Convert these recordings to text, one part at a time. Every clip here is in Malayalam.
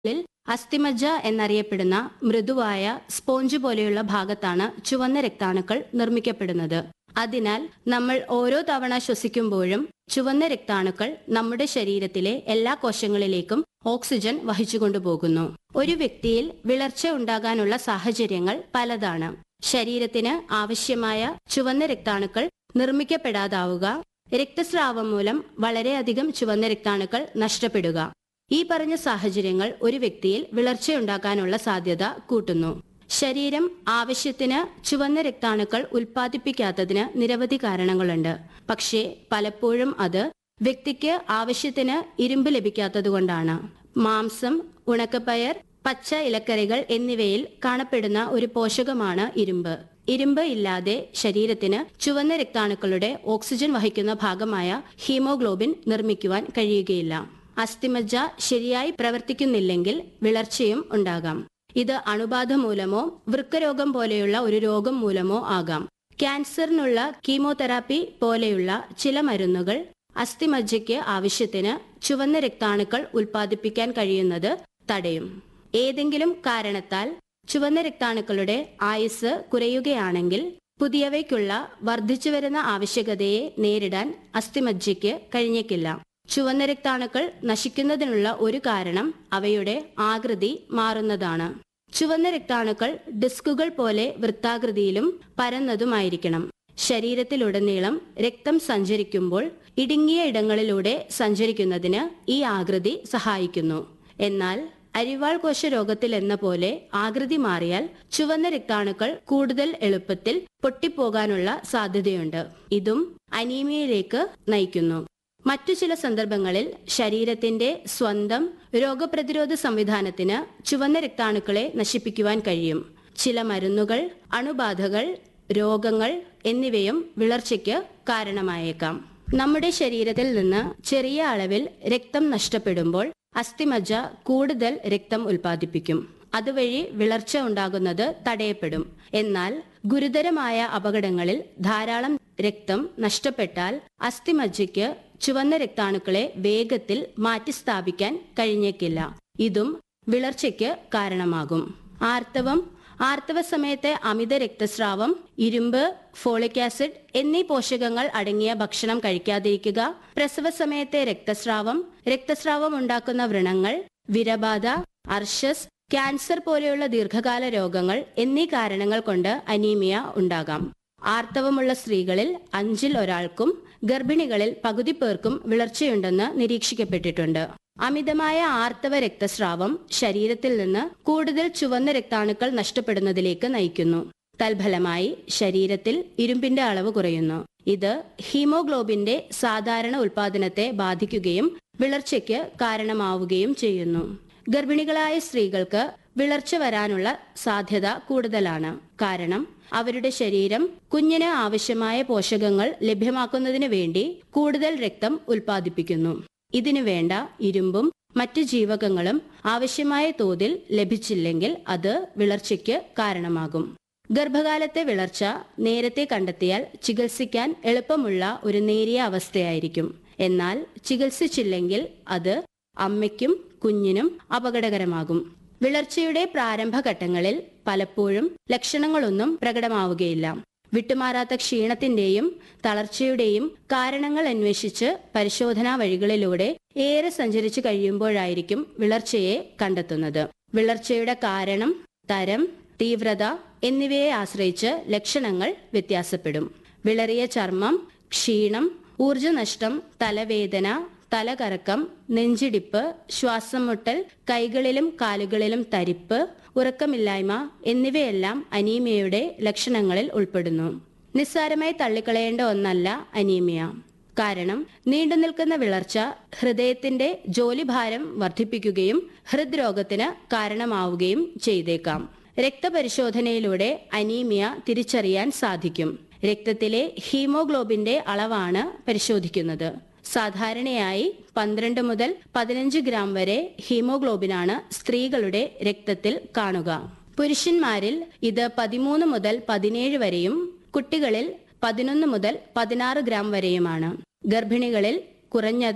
ിൽ അസ്ഥിമജ്ജ എന്നറിയപ്പെടുന്ന മൃദുവായ സ്പോഞ്ച് പോലെയുള്ള ഭാഗത്താണ് ചുവന്ന രക്താണുക്കൾ നിർമ്മിക്കപ്പെടുന്നത് അതിനാൽ നമ്മൾ ഓരോ തവണ ശ്വസിക്കുമ്പോഴും ചുവന്ന രക്താണുക്കൾ നമ്മുടെ ശരീരത്തിലെ എല്ലാ കോശങ്ങളിലേക്കും ഓക്സിജൻ വഹിച്ചുകൊണ്ടുപോകുന്നു ഒരു വ്യക്തിയിൽ വിളർച്ച ഉണ്ടാകാനുള്ള സാഹചര്യങ്ങൾ പലതാണ് ശരീരത്തിന് ആവശ്യമായ ചുവന്ന രക്താണുക്കൾ നിർമ്മിക്കപ്പെടാതാവുക രക്തസ്രാവം മൂലം വളരെയധികം ചുവന്ന രക്താണുക്കൾ നഷ്ടപ്പെടുക ഈ പറഞ്ഞ സാഹചര്യങ്ങൾ ഒരു വ്യക്തിയിൽ വിളർച്ചയുണ്ടാക്കാനുള്ള സാധ്യത കൂട്ടുന്നു ശരീരം ആവശ്യത്തിന് ചുവന്ന രക്താണുക്കൾ ഉൽപ്പാദിപ്പിക്കാത്തതിന് നിരവധി കാരണങ്ങളുണ്ട് പക്ഷേ പലപ്പോഴും അത് വ്യക്തിക്ക് ആവശ്യത്തിന് ഇരുമ്പ് ലഭിക്കാത്തതുകൊണ്ടാണ് മാംസം ഉണക്കപ്പയർ പച്ച ഇലക്കറികൾ എന്നിവയിൽ കാണപ്പെടുന്ന ഒരു പോഷകമാണ് ഇരുമ്പ് ഇരുമ്പ് ഇല്ലാതെ ശരീരത്തിന് ചുവന്ന രക്താണുക്കളുടെ ഓക്സിജൻ വഹിക്കുന്ന ഭാഗമായ ഹീമോഗ്ലോബിൻ നിർമ്മിക്കുവാൻ കഴിയുകയില്ല അസ്ഥിമജ്ജ ശരിയായി പ്രവർത്തിക്കുന്നില്ലെങ്കിൽ വിളർച്ചയും ഉണ്ടാകാം ഇത് അണുബാധ മൂലമോ വൃക്കരോഗം പോലെയുള്ള ഒരു രോഗം മൂലമോ ആകാം ക്യാൻസറിനുള്ള കീമോതെറാപ്പി പോലെയുള്ള ചില മരുന്നുകൾ അസ്ഥിമജ്ജയ്ക്ക് ആവശ്യത്തിന് ചുവന്ന രക്താണുക്കൾ ഉൽപ്പാദിപ്പിക്കാൻ കഴിയുന്നത് തടയും ഏതെങ്കിലും കാരണത്താൽ ചുവന്ന രക്താണുക്കളുടെ ആയുസ് കുറയുകയാണെങ്കിൽ പുതിയവയ്ക്കുള്ള വർദ്ധിച്ചുവരുന്ന ആവശ്യകതയെ നേരിടാൻ അസ്ഥിമജ്ജയ്ക്ക് കഴിഞ്ഞേക്കില്ല ചുവന്ന രക്താണുക്കൾ നശിക്കുന്നതിനുള്ള ഒരു കാരണം അവയുടെ ആകൃതി മാറുന്നതാണ് ചുവന്ന രക്താണുക്കൾ ഡിസ്കുകൾ പോലെ വൃത്താകൃതിയിലും പരന്നതുമായിരിക്കണം ശരീരത്തിലുടനീളം രക്തം സഞ്ചരിക്കുമ്പോൾ ഇടുങ്ങിയ ഇടങ്ങളിലൂടെ സഞ്ചരിക്കുന്നതിന് ഈ ആകൃതി സഹായിക്കുന്നു എന്നാൽ അരിവാൾ കോശ രോഗത്തിൽ എന്ന പോലെ ആകൃതി മാറിയാൽ ചുവന്ന രക്താണുക്കൾ കൂടുതൽ എളുപ്പത്തിൽ പൊട്ടിപ്പോകാനുള്ള സാധ്യതയുണ്ട് ഇതും അനീമിയയിലേക്ക് നയിക്കുന്നു മറ്റു ചില സന്ദർഭങ്ങളിൽ ശരീരത്തിന്റെ സ്വന്തം രോഗപ്രതിരോധ സംവിധാനത്തിന് ചുവന്ന രക്താണുക്കളെ നശിപ്പിക്കുവാൻ കഴിയും ചില മരുന്നുകൾ അണുബാധകൾ രോഗങ്ങൾ എന്നിവയും വിളർച്ചയ്ക്ക് കാരണമായേക്കാം നമ്മുടെ ശരീരത്തിൽ നിന്ന് ചെറിയ അളവിൽ രക്തം നഷ്ടപ്പെടുമ്പോൾ അസ്ഥിമജ്ജ കൂടുതൽ രക്തം ഉൽപ്പാദിപ്പിക്കും അതുവഴി വിളർച്ച ഉണ്ടാകുന്നത് തടയപ്പെടും എന്നാൽ ഗുരുതരമായ അപകടങ്ങളിൽ ധാരാളം രക്തം നഷ്ടപ്പെട്ടാൽ അസ്ഥിമജ്ജയ്ക്ക് ചുവന്ന രക്താണുക്കളെ വേഗത്തിൽ മാറ്റിസ്ഥാപിക്കാൻ കഴിഞ്ഞേക്കില്ല ഇതും വിളർച്ചയ്ക്ക് കാരണമാകും ആർത്തവം ആർത്തവ സമയത്തെ അമിത രക്തസ്രാവം ഇരുമ്പ് ഫോളിക് ആസിഡ് എന്നീ പോഷകങ്ങൾ അടങ്ങിയ ഭക്ഷണം കഴിക്കാതിരിക്കുക പ്രസവ സമയത്തെ രക്തസ്രാവം രക്തസ്രാവം ഉണ്ടാക്കുന്ന വ്രണങ്ങൾ വിരബാധ അർഷസ് ക്യാൻസർ പോലെയുള്ള ദീർഘകാല രോഗങ്ങൾ എന്നീ കാരണങ്ങൾ കൊണ്ട് അനീമിയ ഉണ്ടാകാം ആർത്തവമുള്ള സ്ത്രീകളിൽ അഞ്ചിൽ ഒരാൾക്കും ഗർഭിണികളിൽ പകുതി പേർക്കും വിളർച്ചയുണ്ടെന്ന് നിരീക്ഷിക്കപ്പെട്ടിട്ടുണ്ട് അമിതമായ ആർത്തവ രക്തസ്രാവം ശരീരത്തിൽ നിന്ന് കൂടുതൽ ചുവന്ന രക്താണുക്കൾ നഷ്ടപ്പെടുന്നതിലേക്ക് നയിക്കുന്നു തൽഫലമായി ശരീരത്തിൽ ഇരുമ്പിന്റെ അളവ് കുറയുന്നു ഇത് ഹീമോഗ്ലോബിന്റെ സാധാരണ ഉൽപാദനത്തെ ബാധിക്കുകയും വിളർച്ചയ്ക്ക് കാരണമാവുകയും ചെയ്യുന്നു ഗർഭിണികളായ സ്ത്രീകൾക്ക് വിളർച്ച വരാനുള്ള സാധ്യത കൂടുതലാണ് കാരണം അവരുടെ ശരീരം കുഞ്ഞിന് ആവശ്യമായ പോഷകങ്ങൾ ലഭ്യമാക്കുന്നതിന് വേണ്ടി കൂടുതൽ രക്തം ഉൽപ്പാദിപ്പിക്കുന്നു ഇതിനു വേണ്ട ഇരുമ്പും മറ്റു ജീവകങ്ങളും ആവശ്യമായ തോതിൽ ലഭിച്ചില്ലെങ്കിൽ അത് വിളർച്ചയ്ക്ക് കാരണമാകും ഗർഭകാലത്തെ വിളർച്ച നേരത്തെ കണ്ടെത്തിയാൽ ചികിത്സിക്കാൻ എളുപ്പമുള്ള ഒരു നേരിയ അവസ്ഥയായിരിക്കും എന്നാൽ ചികിത്സിച്ചില്ലെങ്കിൽ അത് അമ്മയ്ക്കും കുഞ്ഞിനും അപകടകരമാകും വിളർച്ചയുടെ പ്രാരംഭഘട്ടങ്ങളിൽ പലപ്പോഴും ലക്ഷണങ്ങളൊന്നും പ്രകടമാവുകയില്ല വിട്ടുമാറാത്ത ക്ഷീണത്തിന്റെയും തളർച്ചയുടെയും കാരണങ്ങൾ അന്വേഷിച്ച് പരിശോധനാ വഴികളിലൂടെ ഏറെ സഞ്ചരിച്ചു കഴിയുമ്പോഴായിരിക്കും വിളർച്ചയെ കണ്ടെത്തുന്നത് വിളർച്ചയുടെ കാരണം തരം തീവ്രത എന്നിവയെ ആശ്രയിച്ച് ലക്ഷണങ്ങൾ വ്യത്യാസപ്പെടും വിളറിയ ചർമ്മം ക്ഷീണം ഊർജനഷ്ടം തലവേദന തലകറക്കം നെഞ്ചിടിപ്പ് ശ്വാസം മുട്ടൽ കൈകളിലും കാലുകളിലും തരിപ്പ് ഉറക്കമില്ലായ്മ എന്നിവയെല്ലാം അനീമിയയുടെ ലക്ഷണങ്ങളിൽ ഉൾപ്പെടുന്നു നിസ്സാരമായി തള്ളിക്കളയേണ്ട ഒന്നല്ല അനീമിയ കാരണം നീണ്ടുനിൽക്കുന്ന വിളർച്ച ഹൃദയത്തിന്റെ ജോലിഭാരം വർദ്ധിപ്പിക്കുകയും ഹൃദ്രോഗത്തിന് കാരണമാവുകയും ചെയ്തേക്കാം രക്തപരിശോധനയിലൂടെ അനീമിയ തിരിച്ചറിയാൻ സാധിക്കും രക്തത്തിലെ ഹീമോഗ്ലോബിന്റെ അളവാണ് പരിശോധിക്കുന്നത് സാധാരണയായി പന്ത്രണ്ട് മുതൽ പതിനഞ്ച് ഗ്രാം വരെ ഹീമോഗ്ലോബിനാണ് സ്ത്രീകളുടെ രക്തത്തിൽ കാണുക പുരുഷന്മാരിൽ ഇത് പതിമൂന്ന് മുതൽ പതിനേഴ് വരെയും കുട്ടികളിൽ പതിനൊന്ന് മുതൽ പതിനാറ് ഗ്രാം വരെയുമാണ് ഗർഭിണികളിൽ കുറഞ്ഞത്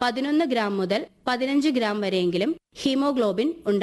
പതിനൊന്ന് ഗ്രാം മുതൽ പതിനഞ്ച് ഗ്രാം വരെയെങ്കിലും ഹീമോഗ്ലോബിൻ ഉണ്ടാകും